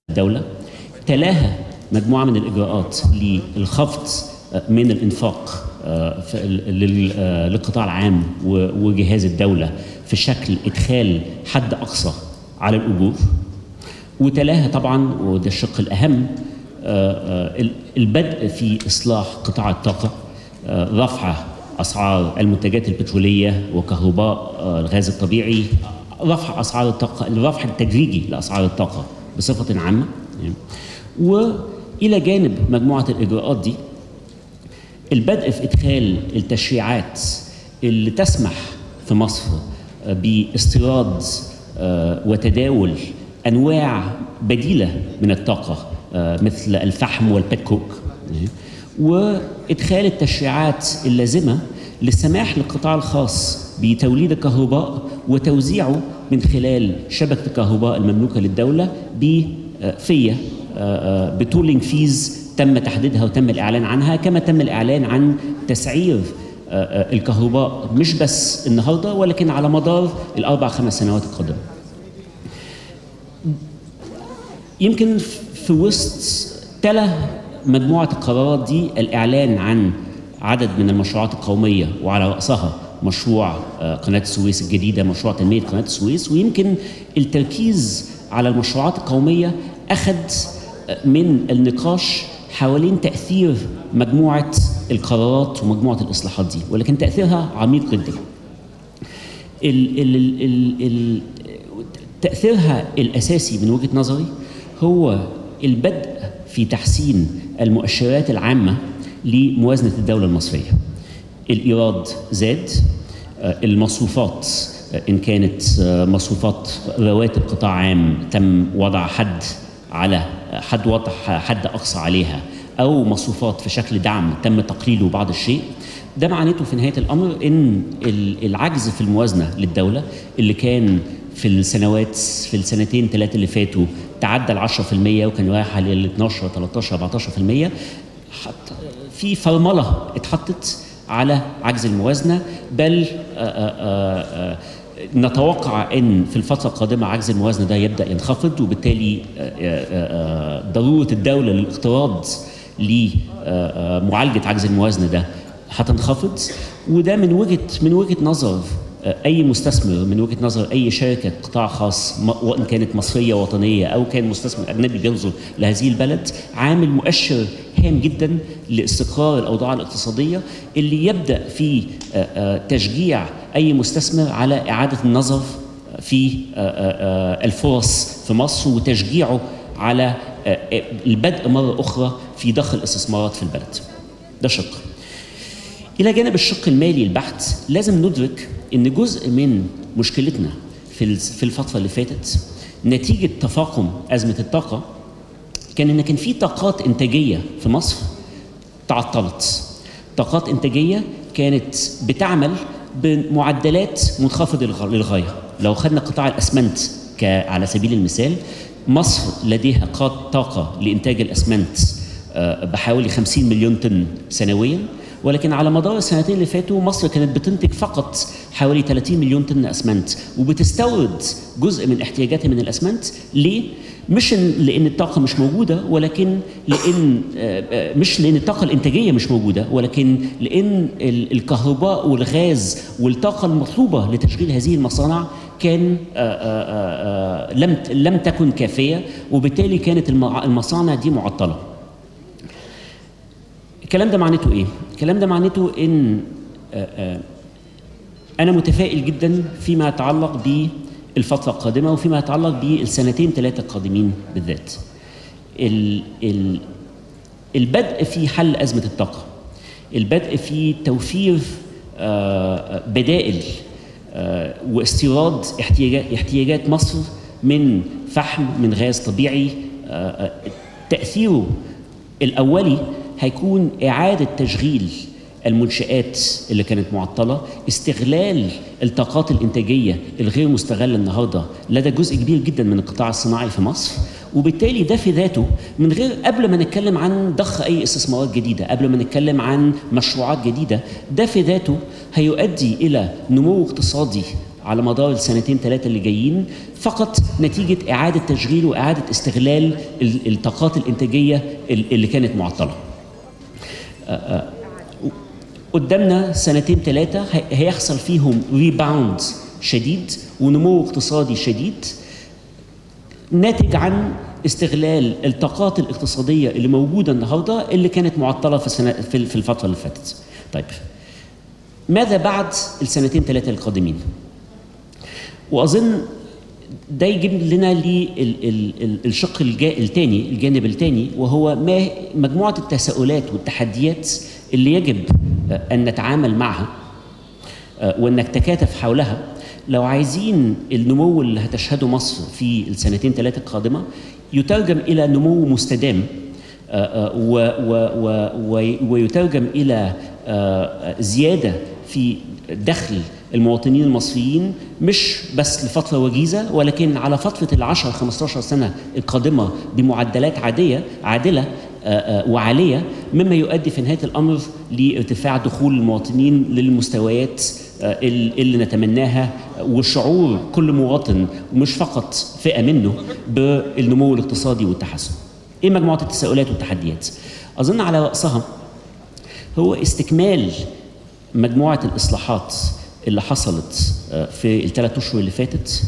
الدولة تلاها مجموعة من الإجراءات للخفض من الإنفاق للقطاع العام وجهاز الدولة في شكل إدخال حد أقصى على الأجور وتلاها طبعا وده الشق الأهم البدء في إصلاح قطاع الطاقة رفع أسعار المنتجات البترولية وكهرباء الغاز الطبيعي رفع أسعار الطاقة الرفع التدريجي لأسعار الطاقة بصفة عامة وإلى جانب مجموعة الإجراءات دي البدء في إدخال التشريعات اللي تسمح في مصر باستيراد وتداول أنواع بديلة من الطاقة مثل الفحم والبتكوك وإدخال التشريعات اللازمة للسماح للقطاع الخاص بتوليد الكهرباء وتوزيعه من خلال شبكة الكهرباء المملوكة للدولة بفية بتولينج فيز تم تحديدها وتم الإعلان عنها كما تم الإعلان عن تسعير الكهرباء مش بس النهاردة ولكن على مدار الأربع خمس سنوات القادمة يمكن في وسط تلا مجموعة القرارات دي الإعلان عن عدد من المشروعات القومية وعلى رأسها مشروع قناة السويس الجديدة مشروع تنمية قناة السويس ويمكن التركيز على المشروعات القومية أخذ من النقاش حوالين تأثير مجموعة القرارات ومجموعة الإصلاحات دي ولكن تأثيرها عميق جدا ال ال ال ال تأثيرها الأساسي من وجهة نظري هو البدء في تحسين المؤشرات العامة لموازنة الدولة المصرية الإيراد زاد المصروفات إن كانت مصروفات رواتب قطاع عام تم وضع حد على حد وضع حد أقصى عليها أو مصروفات في شكل دعم تم تقليله بعض الشيء ده معناته في نهاية الأمر إن العجز في الموازنة للدولة اللي كان في السنوات في السنتين ثلاثة اللي فاتوا تعدى ال 10% وكان رايح لل 12 13 14% حتى في فرملة اتحطت على عجز الموازنة بل آآ آآ نتوقع ان في الفتره القادمه عجز الموازنه ده يبدا ينخفض وبالتالي ضروره الدوله للاقتراض لمعالجه عجز الموازنه ده هتنخفض وده من وجهه من وجهه نظر اي مستثمر من وجهه نظر اي شركه قطاع خاص وان كانت مصريه وطنيه او كان مستثمر اجنبي بينظر لهذه البلد عامل مؤشر هام جدا لاستقرار الاوضاع الاقتصاديه اللي يبدا في تشجيع اي مستثمر على اعاده النظر في الفرص في مصر وتشجيعه على البدء مره اخرى في ضخ الاستثمارات في البلد. ده شق. الى جانب الشق المالي البحت لازم ندرك ان جزء من مشكلتنا في في الفتره اللي فاتت نتيجه تفاقم ازمه الطاقه كان ان كان في طاقات انتاجيه في مصر تعطلت طاقات انتاجيه كانت بتعمل بمعدلات منخفضه للغايه لو خدنا قطاع الاسمنت على سبيل المثال مصر لديها طاقه لانتاج الاسمنت بحوالي 50 مليون طن سنويا ولكن على مدار السنتين اللي فاتوا مصر كانت بتنتج فقط حوالي 30 مليون طن اسمنت وبتستورد جزء من احتياجاتها من الاسمنت ليه؟ مش لان الطاقه مش موجوده ولكن لان مش لان الطاقه الانتاجيه مش موجوده ولكن لان الكهرباء والغاز والطاقه المطلوبه لتشغيل هذه المصانع كان لم لم تكن كافيه وبالتالي كانت المصانع دي معطله. الكلام ده معناته ايه؟ الكلام ده معناته ان انا متفائل جدا فيما يتعلق بالفتره القادمه وفيما يتعلق بالسنتين ثلاثه القادمين بالذات. ال ال البدء في حل ازمه الطاقه البدء في توفير بدائل واستيراد احتياجات احتياجات مصر من فحم من غاز طبيعي تاثيره الاولي هيكون إعادة تشغيل المنشآت اللي كانت معطلة استغلال الطاقات الإنتاجية الغير مستغلة النهاردة لدى جزء كبير جدا من القطاع الصناعي في مصر وبالتالي ده في ذاته من غير قبل ما نتكلم عن ضخ أي استثمارات جديدة قبل ما نتكلم عن مشروعات جديدة ده في ذاته هيؤدي إلى نمو اقتصادي على مدار السنتين ثلاثة اللي جايين فقط نتيجة إعادة تشغيل وإعادة استغلال الطاقات الإنتاجية اللي كانت معطلة. قدامنا سنتين ثلاثة هيحصل فيهم ريباوند شديد ونمو اقتصادي شديد ناتج عن استغلال الطاقات الاقتصادية اللي موجودة النهاردة اللي كانت معطلة في, السنة في الفترة اللي فاتت. طيب ماذا بعد السنتين ثلاثة القادمين؟ وأظن ده يجيب لنا للشق الثاني الجانب الثاني وهو ما مجموعة التساؤلات والتحديات اللي يجب أن نتعامل معها وأن نتكاتف حولها لو عايزين النمو اللي هتشهده مصر في السنتين ثلاثة القادمة يترجم إلى نمو مستدام ويترجم إلى زيادة في دخل المواطنين المصريين مش بس لفترة وجيزة ولكن على فترة العشر 15 سنة القادمة بمعدلات عادية عادلة وعالية مما يؤدي في نهاية الأمر لارتفاع دخول المواطنين للمستويات اللي نتمناها وشعور كل مواطن ومش فقط فئة منه بالنمو الاقتصادي والتحسن ايه مجموعة التساؤلات والتحديات أظن على رأسها هو استكمال مجموعة الإصلاحات اللي حصلت في الثلاث أشهر اللي فاتت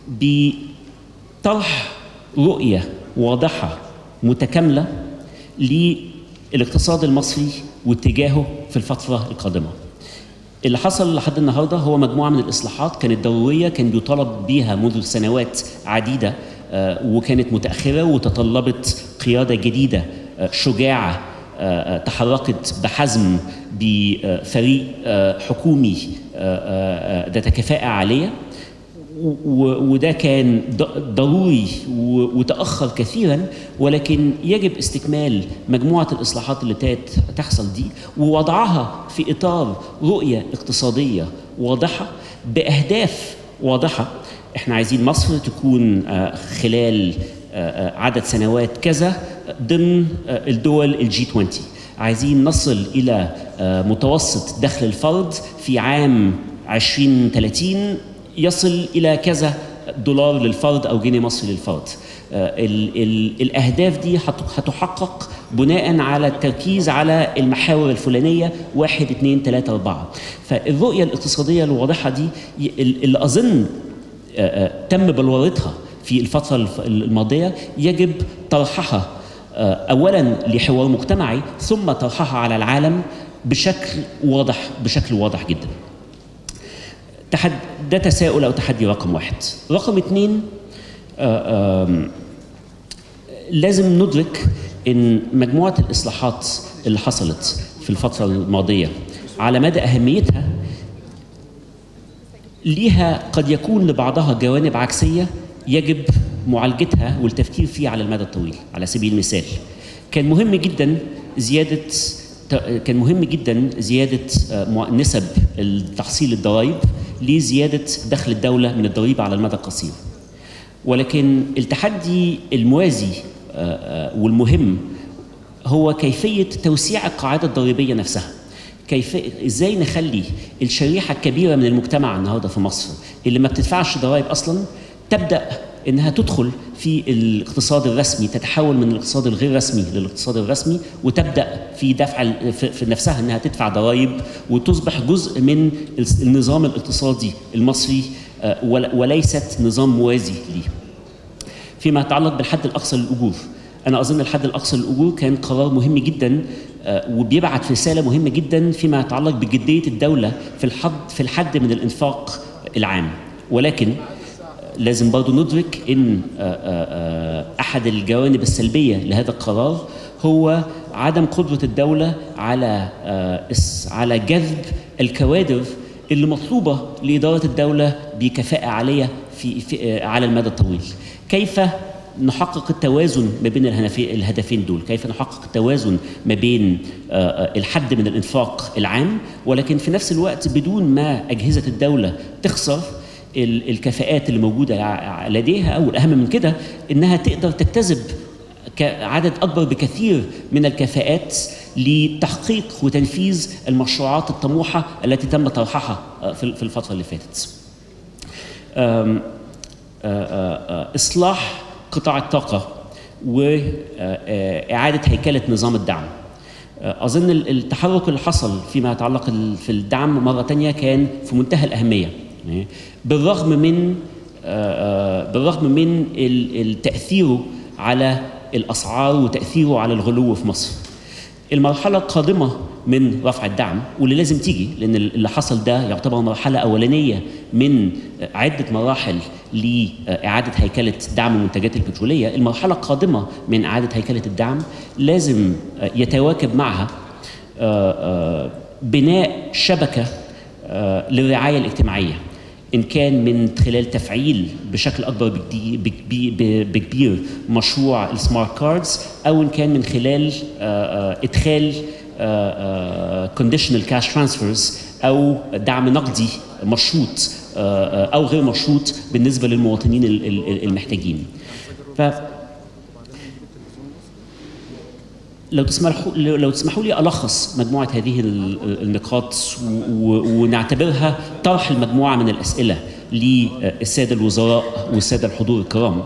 بطرح رؤية واضحة متكاملة للاقتصاد المصري واتجاهه في الفترة القادمة اللي حصل لحد النهارده هو مجموعه من الاصلاحات كانت ضروريه كان بيطالب بيها منذ سنوات عديده وكانت متاخره وتطلبت قياده جديده شجاعه تحركت بحزم بفريق حكومي ذات كفاءه عاليه وده كان ضروري وتاخر كثيرا ولكن يجب استكمال مجموعه الاصلاحات اللي تحصل دي ووضعها في اطار رؤيه اقتصاديه واضحه باهداف واضحه احنا عايزين مصر تكون خلال عدد سنوات كذا ضمن الدول الجي 20 عايزين نصل الى متوسط دخل الفرد في عام 2030 يصل الى كذا دولار للفرد او جنيه مصري للفرد ال ال الاهداف دي هتحقق بناء على التركيز على المحاور الفلانيه واحد اثنين ثلاثه اربعه فالرؤيه الاقتصاديه الواضحه دي اللي اظن تم بلورتها في الفتره الماضيه يجب طرحها اولا لحوار مجتمعي ثم طرحها على العالم بشكل واضح بشكل واضح جدا تحد ده تساؤل او تحدي رقم واحد رقم اثنين لازم ندرك ان مجموعه الاصلاحات اللي حصلت في الفتره الماضيه على مدى اهميتها ليها قد يكون لبعضها جوانب عكسيه يجب معالجتها والتفكير فيها على المدى الطويل على سبيل المثال كان مهم جدا زياده كان مهم جدا زياده نسب تحصيل الضرائب لزياده دخل الدوله من الضريبه على المدى القصير. ولكن التحدي الموازي والمهم هو كيفيه توسيع القاعده الضريبيه نفسها. كيف ازاي نخلي الشريحه الكبيره من المجتمع النهارده في مصر اللي ما بتدفعش ضرائب اصلا تبدا انها تدخل في الاقتصاد الرسمي تتحول من الاقتصاد الغير رسمي للاقتصاد الرسمي وتبدا في دفع في نفسها انها تدفع ضرائب وتصبح جزء من النظام الاقتصادي المصري وليست نظام موازي ليه. فيما يتعلق بالحد الاقصى للاجور انا اظن الحد الاقصى للاجور كان قرار مهم جدا وبيبعت رساله مهمه جدا فيما يتعلق بجديه الدوله في الحد في الحد من الانفاق العام ولكن لازم برضو ندرك ان احد الجوانب السلبيه لهذا القرار هو عدم قدره الدوله على على جذب الكوادر اللي مطلوبه لاداره الدوله بكفاءه عاليه في, في على المدى الطويل. كيف نحقق التوازن ما بين الهدفين دول كيف نحقق التوازن ما بين الحد من الانفاق العام ولكن في نفس الوقت بدون ما اجهزه الدوله تخسر الكفاءات اللي موجوده لديها او الاهم من كده انها تقدر تجتذب عدد اكبر بكثير من الكفاءات لتحقيق وتنفيذ المشروعات الطموحه التي تم طرحها في الفتره اللي فاتت. آم، آه، آه، آه، اصلاح قطاع الطاقه واعاده هيكله نظام الدعم آه، اظن ال- التحرك اللي حصل فيما يتعلق ال- في الدعم مره تانية كان في منتهى الاهميه يعني بالرغم من آه، آه، بالرغم من ال- ال- تاثيره على الاسعار وتاثيره على الغلو في مصر المرحلة القادمة من رفع الدعم واللي لازم تيجي لأن اللي حصل ده يعتبر مرحلة أولانية من عدة مراحل لإعادة هيكلة دعم المنتجات البترولية المرحلة القادمة من إعادة هيكلة الدعم لازم يتواكب معها آه، آه، بناء شبكة آه، للرعاية الاجتماعية إن كان من خلال تفعيل بشكل أكبر بكدي- بكبي- ب- بكبير مشروع السمارت كاردز أو إن كان من خلال آه، آه، إدخال كونديشنال كاش ترانسفيرز أو دعم نقدي مشروط آه، آه، أو غير مشروط بالنسبة للمواطنين ال- ال- المحتاجين. ف لو تسمحوا لو تسمحوا لي الخص مجموعه هذه ال- النقاط و- و- ونعتبرها طرح المجموعه من الاسئله للساده الوزراء والساده الحضور الكرام.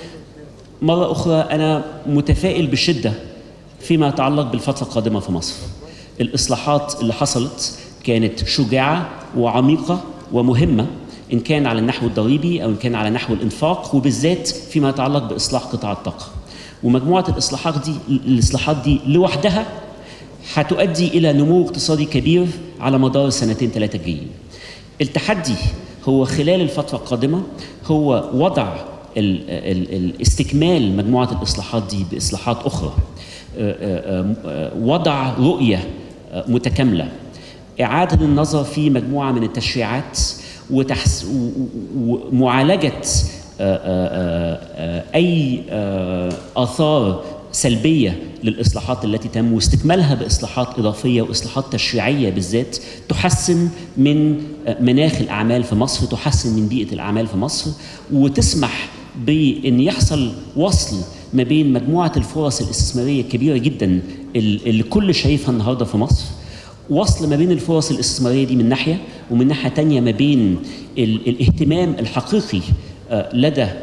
مره اخرى انا متفائل بشده فيما يتعلق بالفتره القادمه في مصر. الاصلاحات اللي حصلت كانت شجاعه وعميقه ومهمه ان كان على النحو الضريبي او ان كان على نحو الانفاق وبالذات فيما يتعلق باصلاح قطاع الطاقه. ومجموعه الاصلاحات دي الاصلاحات دي لوحدها هتؤدي الى نمو اقتصادي كبير على مدار السنتين ثلاثه الجايين. التحدي هو خلال الفتره القادمه هو وضع ال ال ال استكمال مجموعه الاصلاحات دي باصلاحات اخرى. آه، آه، آه، وضع رؤيه آه، متكامله. اعاده النظر في مجموعه من التشريعات وتحس و- و- ومعالجه آه، آه، آه، اي آه، اثار سلبيه للاصلاحات التي تم واستكمالها باصلاحات اضافيه واصلاحات تشريعيه بالذات تحسن من آه، مناخ الاعمال في مصر تحسن من بيئه الاعمال في مصر وتسمح بان يحصل وصل ما بين مجموعه الفرص الاستثماريه الكبيره جدا اللي الكل شايفها النهارده في مصر وصل ما بين الفرص الاستثماريه دي من ناحيه ومن ناحيه تانية ما بين ال- الاهتمام الحقيقي آه، لدى آه،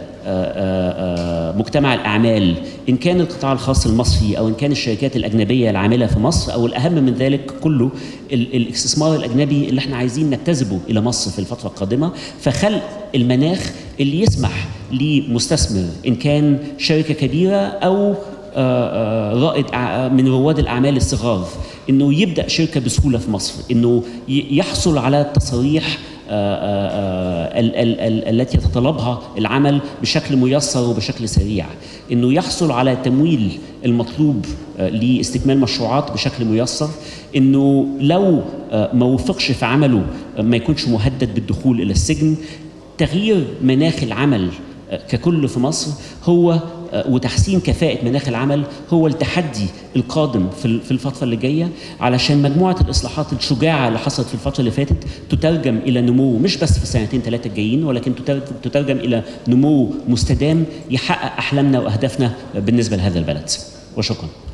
آه، آه، مجتمع الاعمال ان كان القطاع الخاص المصري او ان كان الشركات الاجنبيه العامله في مصر او الاهم من ذلك كله ال- الاستثمار الاجنبي اللي احنا عايزين نجتذبه الى مصر في الفتره القادمه فخلق المناخ اللي يسمح لمستثمر ان كان شركه كبيره او آه، آه، رائد أع- من رواد الاعمال الصغار انه يبدا شركه بسهوله في مصر انه ي- يحصل على التصاريح آه، آه، آه، ال- ال- ال- التي يتطلبها العمل بشكل ميسر وبشكل سريع انه يحصل على التمويل المطلوب آه، لاستكمال مشروعات بشكل ميسر انه لو آه، ما وفقش في عمله آه، ما يكونش مهدد بالدخول الى السجن تغيير مناخ العمل آه، ككل في مصر هو آه، وتحسين كفاءة مناخ العمل هو التحدي القادم في ال- في الفترة اللي جاية علشان مجموعة الإصلاحات الشجاعة اللي حصلت في الفترة اللي فاتت تترجم إلى نمو مش بس في السنتين ثلاثة الجايين ولكن تتر- تترجم إلى نمو مستدام يحقق أحلامنا وأهدافنا بالنسبة لهذا البلد وشكرا